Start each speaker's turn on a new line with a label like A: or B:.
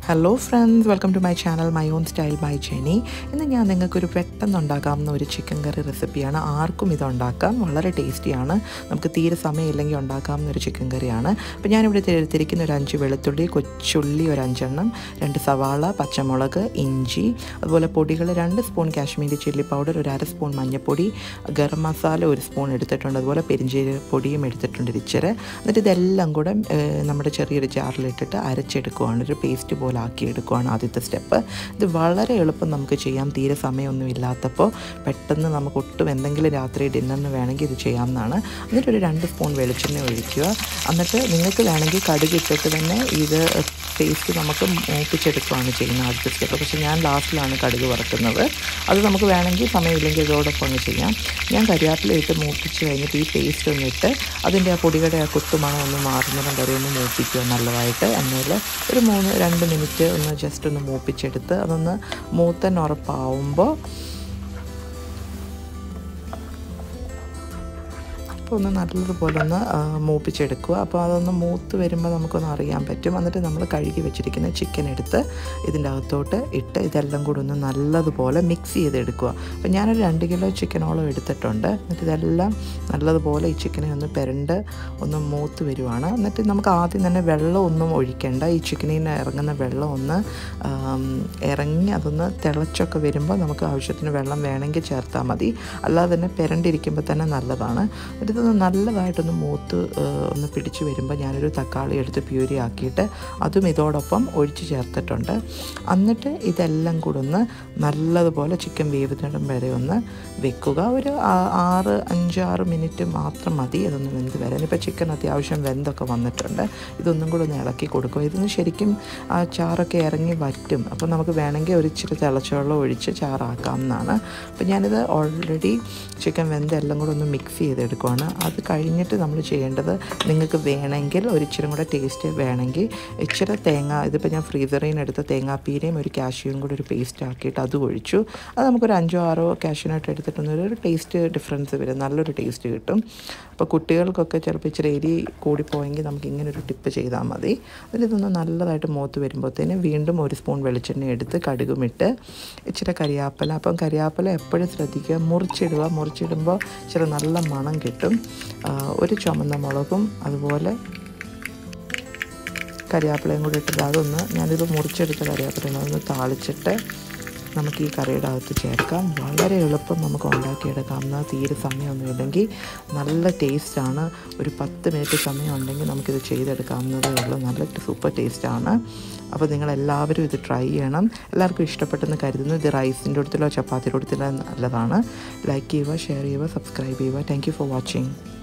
A: hello friends welcome to my channel my own style by Jeni ഇന്ന് ഞാൻ നിങ്ങൾക്കൊരു പെട്ടെന്ന് ഉണ്ടാക്കാവുന്ന ഒരു ചിക്കൻ കറി റെസിപ്പിയാണ് ആർക്കും ഇത് ഉണ്ടാക്കാം വളരെ ടേസ്റ്റിയാണ് നമുക്ക് തീരെ സമയമില്ലെങ്കിൽ ഉണ്ടാക്കാവുന്ന ഒരു ചിക്കൻ കറിയാണ് അപ്പോൾ ഞാനിവിടെ എടുത്തിരിക്കുന്ന ഒരു അഞ്ച് വെളുത്തുള്ളി കൊച്ചുള്ളി ഒരു അഞ്ചെണ്ണം രണ്ട് സവാള പച്ചമുളക് ഇഞ്ചി അതുപോലെ പൊടികൾ രണ്ട് സ്പൂൺ കാശ്മീരി ചില്ലി പൗഡർ ഒരു അര സ്പൂൺ മഞ്ഞൾപ്പൊടി ഗരം മസാല ഒരു സ്പൂൺ എടുത്തിട്ടുണ്ട് അതുപോലെ പെരിഞ്ചീര പൊടിയും എടുത്തിട്ടുണ്ട് ഇച്ചിരി എന്നിട്ട് ഇതെല്ലാം കൂടെ ഏഹ്, നമ്മുടെ ചെറിയൊരു ജാറിലിട്ടിട്ട് അരച്ചെടുക്കുവാണ് ഒരു പേസ്റ്റ് പോലെ ആക്കി എടുക്കുവാണ് ആദ്യത്തെ സ്റ്റെപ്പ് ഇത് വളരെ എളുപ്പം നമുക്ക് ചെയ്യാം തീരെ സമയമൊന്നും ഇല്ലാത്തപ്പോൾ പെട്ടെന്ന് നമുക്ക് ഒട്ടും എന്തെങ്കിലും രാത്രി ഡിന്നറിന് വേണമെങ്കിൽ ഇത് ചെയ്യാവുന്നതാണ് എന്നിട്ട് ഒരു രണ്ട് സ്പൂൺ വെളിച്ചെണ്ണ ഒഴിക്കുക എന്നിട്ട് നിങ്ങൾക്ക് വേണമെങ്കിൽ കടുക് ഇട്ടിട്ട് തന്നെ ഇത് പേസ്റ്റ് നമുക്ക് മൂപ്പിച്ചെടുക്കുകയാണ് ചെയ്യുന്നത് ആദ്യത്തെ സ്റ്റെപ്പ് പക്ഷേ ഞാൻ ലാസ്റ്റിലാണ് കടുക് വറുക്കുന്നത് അത് നമുക്ക് വേണമെങ്കിൽ സമയമില്ലെങ്കിൽ ഇതോടൊപ്പം അങ്ങ് ചെയ്യാം ഞാൻ കരിയാപ്പില ഇട്ട് മൂപ്പിച്ച് കഴിഞ്ഞിട്ട് ഈ പേസ്റ്റ് ഒന്ന് ഇട്ട് അതിൻ്റെ ആ പൊടിയുടെ ആ കുത്തുമണം ഒന്ന് മാറുന്നിടം വരെ ഒന്ന് മൂപ്പിക്കുക നല്ലതായിട്ട് എണ്ണയിൽ ഒരു മൂന്ന് രണ്ട് മിനിറ്റ് ഒന്ന് ജസ്റ്റ് ഒന്ന് മൂപ്പിച്ചെടുത്ത് അതൊന്ന് മൂത്തൻ ഉറപ്പാവുമ്പോൾ അപ്പോൾ ഒന്ന് നല്ലതുപോലെ ഒന്ന് ആ, മൂപ്പിച്ചെടുക്കുക അപ്പോൾ അതൊന്ന് മൂത്ത് വരുമ്പോൾ നമുക്കൊന്ന് അറിയാൻ പറ്റും എന്നിട്ട് നമ്മൾ കഴുകി വെച്ചിരിക്കുന്ന ചിക്കൻ എടുത്ത് ഇതിൻ്റെ അകത്തോട്ട് ഇട്ട് ഇതെല്ലാം കൂടി ഒന്ന് നല്ലതുപോലെ മിക്സ് ചെയ്തെടുക്കുക അപ്പോൾ ഞാനൊരു രണ്ട് കിലോ ചിക്കനോളം എടുത്തിട്ടുണ്ട് എന്നിട്ട് ഇതെല്ലാം നല്ലതുപോലെ ഈ ചിക്കനെ ഒന്ന് പെരണ്ട് ഒന്ന് മൂത്ത് വരുവാണ് എന്നിട്ട് നമുക്ക് ആദ്യം തന്നെ വെള്ളം ഒന്നും ഒഴിക്കേണ്ട ഈ ചിക്കനിൽ നിന്ന് ഇറങ്ങുന്ന വെള്ളം ഒന്ന് ആം, ഇറങ്ങി അതൊന്ന് തിളച്ചൊക്കെ വരുമ്പോൾ നമുക്ക് ആവശ്യത്തിന് വെള്ളം വേണമെങ്കിൽ ചേർത്താൽ മതി അല്ലാതെ തന്നെ പെരണ്ടിരിക്കുമ്പോൾ തന്നെ നല്ലതാണ് എന്നിട്ട് ഇതൊന്ന് നല്ലതായിട്ടൊന്ന് മൂത്ത് ആ, ഒന്ന് പിടിച്ച് വരുമ്പോൾ ഞാനൊരു തക്കാളി എടുത്ത് പ്യൂരി ആക്കിയിട്ട് അതും ഇതോടൊപ്പം ഒഴിച്ച് ചേർത്തിട്ടുണ്ട് എന്നിട്ട് ഇതെല്ലാം കൂടെ ഒന്ന് നല്ലതുപോലെ ചിക്കൻ വേവുന്നിടം വരെ ഒന്ന് വെക്കുക ഒരു ആ- ആറ് അഞ്ചാറ് മിനിറ്റ് മാത്രം മതി അതൊന്ന് വെന്ത് വരാൻ ഇപ്പോൾ ചിക്കൻ അത്യാവശ്യം വെന്തൊക്കെ വന്നിട്ടുണ്ട് ഇതൊന്നും കൂടെ ഒന്ന് ഇളക്കി കൊടുക്കുക ഇതൊന്ന് ശരിക്കും ആ ചാറൊക്കെ ഇറങ്ങി വറ്റും അപ്പോൾ നമുക്ക് വേണമെങ്കിൽ ഒരു ഇച്ചിരി തിളച്ച വെള്ളം ഒഴിച്ച് ചാറാക്കാവുന്നതാണ് അപ്പോൾ ഞാനിത് ഓൾറെഡി ചിക്കൻ വെന്ത് എല്ലാം കൂടെ ഒന്ന് മിക്സ് ചെയ്തെടുക്കുവാണ് അത് കഴിഞ്ഞിട്ട് നമ്മൾ ചെയ്യേണ്ടത് നിങ്ങൾക്ക് വേണമെങ്കിൽ ഒരു ഇച്ചിരി കൂടെ ടേസ്റ്റ് വേണമെങ്കിൽ ഇച്ചിരി തേങ്ങ ഇതിപ്പോൾ ഞാൻ ഫ്രീസറിൽ നിന്ന് എടുത്ത തേങ്ങാപ്പീരയും ഒരു കാഷ്യൂയും കൂടെ ഒരു പേസ്റ്റ് ആക്കിയിട്ട് അത് ഒഴിച്ചു അത് നമുക്കൊരു അഞ്ചോ ആറോ കാഷ്യൂനായിട്ട് എടുത്തിട്ടൊന്നും ഒരു ടേസ്റ്റ് ഡിഫറൻസ് വരും നല്ലൊരു ടേസ്റ്റ് കിട്ടും അപ്പോൾ കുട്ടികൾക്കൊക്കെ ചിലപ്പോൾ ഇച്ചിരി എരി കൂടിപ്പോയെങ്കിൽ നമുക്ക് ഇങ്ങനെ ഒരു ടിപ്പ് ചെയ്താൽ മതി എന്നിട്ട് ഇതൊന്ന് നല്ലതായിട്ട് മൂത്ത് വരുമ്പോഴത്തേന് വീണ്ടും ഒരു സ്പൂൺ വെളിച്ചെണ്ണ എടുത്ത് കടുകും ഇട്ട് ഇച്ചിരി കരിയാപ്പല അപ്പം കരിയാപ്പല എപ്പോഴും ശ്രദ്ധിക്കുക മുറിച്ചിടുക മുറിച്ചിടുമ്പോൾ ഇച്ചിരി നല്ല മണം കിട്ടും ആ, ഒരു ചുമന്ന മുളകും അതുപോലെ കരിയാപ്പിലയും കൂടി ഇട്ടിട്ട് അതൊന്ന് ഞാനിത് മുറിച്ചെടുത്ത കരിയാപ്പിലയാണ് അതൊന്ന് താളിച്ചിട്ട് നമുക്ക് ഈ കറിയുടെ അകത്ത് ചേർക്കാം വളരെ എളുപ്പം നമുക്ക് ഉണ്ടാക്കിയെടുക്കാവുന്ന തീരെ സമയമൊന്നും ഇല്ലെങ്കിൽ നല്ല ടേസ്റ്റാണ് ഒരു പത്ത് മിനിറ്റ് സമയം ഉണ്ടെങ്കിൽ നമുക്കിത് ചെയ്തെടുക്കാവുന്നതേ ഉള്ളൂ നല്ല സൂപ്പർ ടേസ്റ്റാണ് അപ്പോൾ നിങ്ങളെല്ലാവരും ഇത് ട്രൈ ചെയ്യണം എല്ലാവർക്കും ഇഷ്ടപ്പെട്ടെന്ന് കരുതുന്നു ഇത് റൈസിൻ്റെ അടുത്തിലോ ചപ്പാത്തിയുടെ അടുത്തിലോ നല്ലതാണ് ലൈക്ക് ചെയ്യുക ഷെയർ ചെയ്യുക സബ്സ്ക്രൈബ് ചെയ്യുക താങ്ക് യു ഫോർ വാച്ചിങ്